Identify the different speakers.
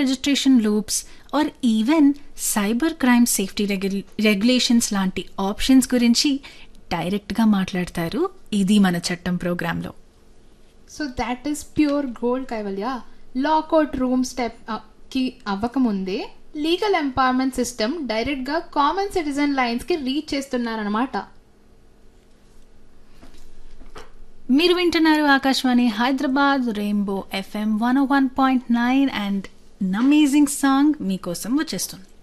Speaker 1: registration loops or even cyber crime safety regulations లాంటి options గురించి డైరెక్ట్గా మాట్లాడతారు ఇది మన చట్టం ప్రోగ్రాంలో
Speaker 2: so that is pure gold Kaivalya law court room step కి అవ్వకముందే లీగల్ ఎంపవర్మెంట్ సిస్టమ్ డైరెక్ట్గా కామన్ సిటిజన్ లైన్స్కి రీచ్ చేస్తున్నారనమాట
Speaker 1: మీరు వింటున్నారు Akashvani Hyderabad rainbow FM one one point nine and amazing song మీకోసం వచ్చేస్తుంది